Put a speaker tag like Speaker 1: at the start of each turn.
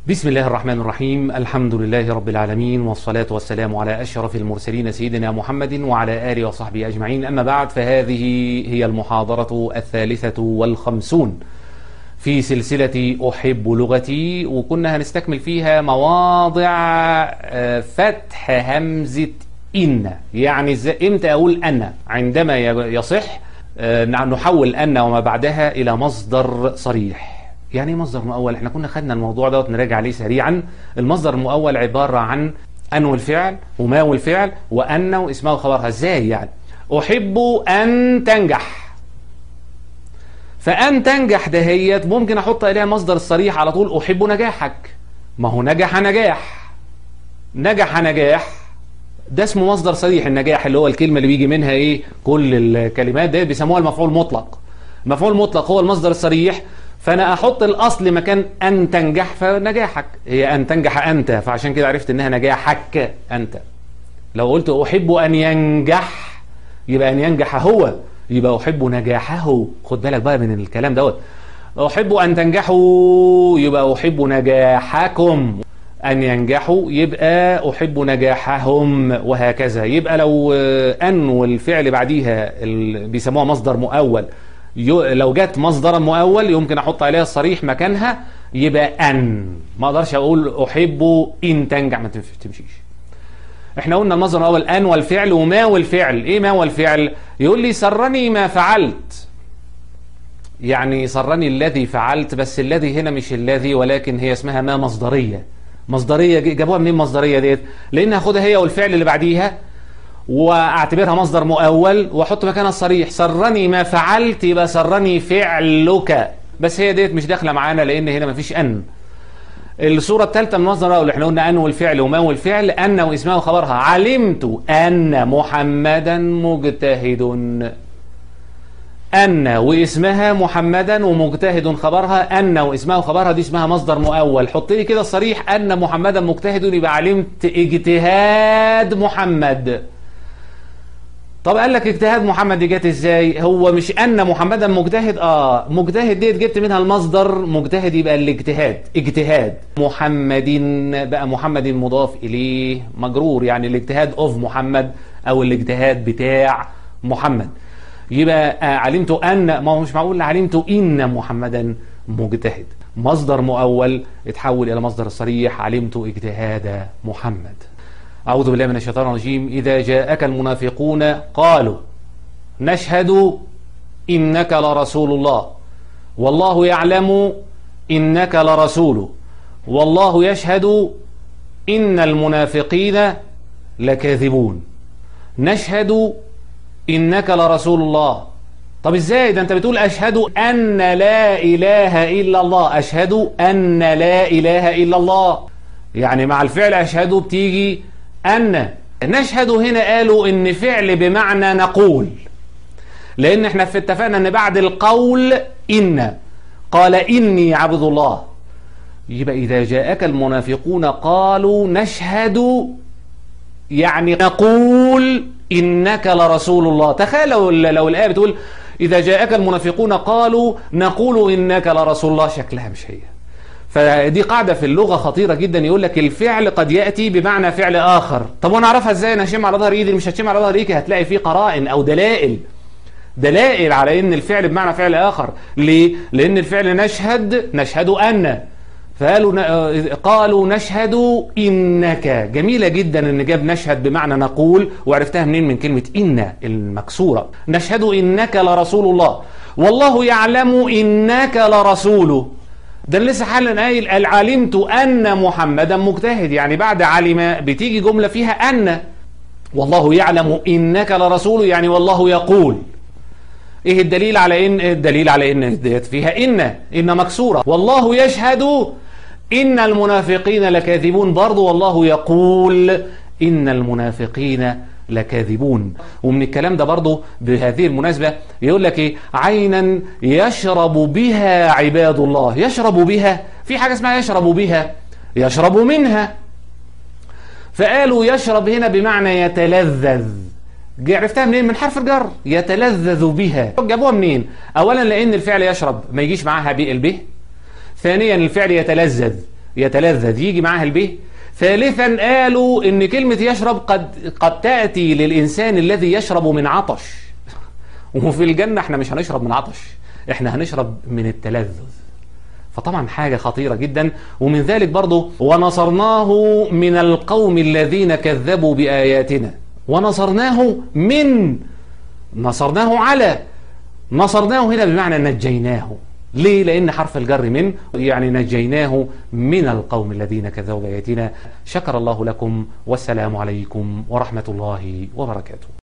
Speaker 1: بسم الله الرحمن الرحيم الحمد لله رب العالمين والصلاة والسلام على أشرف المرسلين سيدنا محمد وعلى آله وصحبه أجمعين أما بعد فهذه هي المحاضرة الثالثة والخمسون في سلسلة أحب لغتي وكنا هنستكمل فيها مواضع آه، فتح همزة إن يعني إزاي- إمتى أقول أنا عندما ي- يصح آه، نحول أن وما بعدها إلى مصدر صريح يعني ايه مصدر مؤول احنا كنا خدنا الموضوع دوت نراجع عليه سريعا المصدر المؤول عبارة عن أن والفعل وما والفعل وأن واسمها وخبرها ازاي يعني أحب أن تنجح فأن تنجح دهيت ممكن أحط إليها المصدر الصريح على طول أحب نجاحك ما هو نجح نجاح نجح نجاح ده اسمه مصدر صريح النجاح اللي هو الكلمة اللي بيجي منها ايه كل الكلمات دي بيسموها المفعول المطلق المفعول المطلق هو المصدر الصريح فانا احط الاصل مكان ان تنجح فنجاحك هي ان تنجح انت فعشان كده عرفت انها نجاحك انت لو قلت احب ان ينجح يبقى ان ينجح هو يبقى احب نجاحه خد بالك بقى من الكلام دوت احب ان تنجحوا يبقى احب نجاحكم أن ينجحوا يبقى أحب نجاحهم وهكذا يبقى لو آه، أن والفعل بعديها ال- بيسموها مصدر مؤول يو- لو جت مصدرا مؤول يمكن أحط عليها الصريح مكانها يبقى أن ما أقدرش أقول أحب إن تنجح ما تنف- تمشيش احنا قلنا المصدر الأول أن والفعل وما والفعل إيه ما والفعل يقول لي سرني ما فعلت يعني سرني الذي فعلت بس الذي هنا مش الذي ولكن هي اسمها ما مصدرية مصدرية ج- جابوها منين مصدرية ديت لان هاخدها هي والفعل اللي بعديها واعتبرها مصدر مؤول واحط مكانها الصريح سرني ما فعلت يبقى سرني فعلك بس هي ديت مش داخله معانا لان هنا مفيش ان الصورة الثالثة من مصدر الأول احنا قلنا أن والفعل وما والفعل أن واسمها وخبرها علمت أن محمدا مجتهد أن واسمها محمدا ومجتهد خبرها أن واسمها وخبرها دي اسمها مصدر مؤول حط لي كده صريح أن محمدا مجتهد يبقى علمت اجتهاد محمد طب قال لك اجتهاد محمد دي جت ازاي هو مش ان محمدا مجتهد اه مجتهد ديت جبت منها المصدر مجتهد يبقى الاجتهاد اجتهاد محمد بقى محمد مضاف اليه مجرور يعني الاجتهاد اوف محمد او الاجتهاد بتاع محمد يبقى آه علمت ان ما هو مش معقول علمت ان محمدا مجتهد مصدر مؤول اتحول الى مصدر الصريح علمت اجتهاد محمد أعوذ بالله من الشيطان الرجيم إذا جاءك المنافقون قالوا نشهد إنك لرسول الله والله يعلم إنك لرسوله والله يشهد إن المنافقين لكاذبون نشهد إنك لرسول الله طب ازاي ده انت بتقول اشهد ان لا اله الا الله اشهد ان لا اله الا الله يعني مع الفعل اشهد بتيجي ان نشهد هنا قالوا ان فعل بمعنى نقول لان احنا في اتفقنا ان بعد القول ان قال اني عبد الله يبقى اذا جاءك المنافقون قالوا نشهد يعني نقول إنك لرسول الله تخيل لو, لو الآية بتقول إذا جاءك المنافقون قالوا نقول إنك لرسول الله شكلها مش هي فدي قاعدة في اللغة خطيرة جدا يقول لك الفعل قد يأتي بمعنى فعل آخر طب وانا اعرفها ازاي انا هشم على ظهر ايدي مش هتشم على ظهر ايدي هتلاقي فيه قرائن او دلائل دلائل على ان الفعل بمعنى فعل اخر ليه لان الفعل نشهد نشهد ان فقالوا ن- آه، قالوا نشهد انك جميله جدا ان جاب نشهد بمعنى نقول وعرفتها منين من كلمه ان المكسوره نشهد انك لرسول الله والله يعلم انك لرسوله ده اللي لسه حالا قايل قال علمت ان محمدا مجتهد يعني بعد علم بتيجي جمله فيها ان والله يعلم انك لرسوله يعني والله يقول ايه الدليل على ان الدليل على ان ديت فيها ان ان مكسوره والله يشهد ان المنافقين لكاذبون برضه والله يقول ان المنافقين لكاذبون ومن الكلام ده برضه بهذه المناسبه يقول لك ايه عينا يشرب بها عباد الله يشرب بها في حاجه اسمها يشرب بها يشرب منها فقالوا يشرب هنا بمعنى يتلذذ جي- عرفتها منين من حرف الجر يتلذذ بها جابوها منين اولا لان الفعل يشرب ما يجيش معاها بي به ثانيا الفعل يتلذذ يتلذذ يجي معاها البه ثالثا قالوا ان كلمة يشرب قد قد تأتي للإنسان الذي يشرب من عطش وفي الجنة احنا مش هنشرب من عطش احنا هنشرب من التلذذ فطبعا حاجة خطيرة جدا ومن ذلك برضو ونصرناه من القوم الذين كذبوا بآياتنا ونصرناه من نصرناه على نصرناه هنا بمعنى نجيناه ليه؟ لأن حرف الجر من يعني نجيناه من القوم الذين كذبوا بآياتنا شكر الله لكم والسلام عليكم ورحمة الله وبركاته